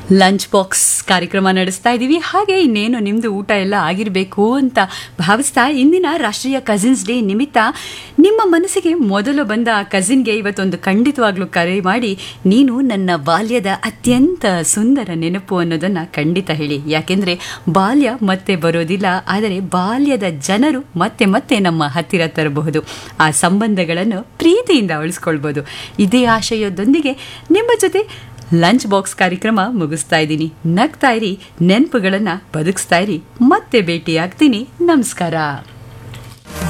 lunch box ಕಾರ್ಯಕ್ರಮ ನಡೆಸ್ತಾ ಇದ್ದೀವಿ ಹಾಗೆ ಇನ್ನೇನು ನಿಮ್ಮದು ಊಟ ಎಲ್ಲ ಆಗಿರಬೇಕು ಅಂತ ಭಾವಿಸ್ತಾ ಇಂದಿನ ರಾಷ್ಟ್ರೀಯ ಕಸಿನ್ಸ್ ಡೇ ನಿಮಿತ್ತ ನಿಮ್ಮ ಮನಸ್ಸಿಗೆ ಮೊದಲು ಬಂದ ಕಸಿನ್ಗೆ ಇವತ್ತೊಂದು ಖಂಡಿತವಾಗ್ಲೂ ಕರೆ ಮಾಡಿ ನೀನು ನನ್ನ ಬಾಲ್ಯದ ಅತ್ಯಂತ ಸುಂದರ ನೆನಪು ಅನ್ನೋದನ್ನು ಖಂಡಿತ ಹೇಳಿ ಯಾಕೆಂದರೆ ಬಾಲ್ಯ ಮತ್ತೆ ಬರೋದಿಲ್ಲ ಆದರೆ ಬಾಲ್ಯದ ಜನರು ಮತ್ತೆ ಮತ್ತೆ ನಮ್ಮ ಹತ್ತಿರ ತರಬಹುದು ಆ ಸಂಬಂಧಗಳನ್ನು ಪ್ರೀತಿಯಿಂದ ಉಳಿಸ್ಕೊಳ್ಬೋದು ಇದೇ ಆಶಯದೊಂದಿಗೆ ನಿಮ್ಮ ಜೊತೆ ಲಂಚ್ ಬಾಕ್ಸ್ ಕಾರ್ಯಕ್ರಮ ಮುಗಿಸ್ತಾ ಇದ್ದೀನಿ ನಗ್ತಾ ಇರಿ ನೆನಪುಗಳನ್ನು ಬದುಕಿಸ್ತಾ ಇರಿ ಮತ್ತೆ ಭೇಟಿ ಆಗ್ತೀನಿ ನಮಸ್ಕಾರ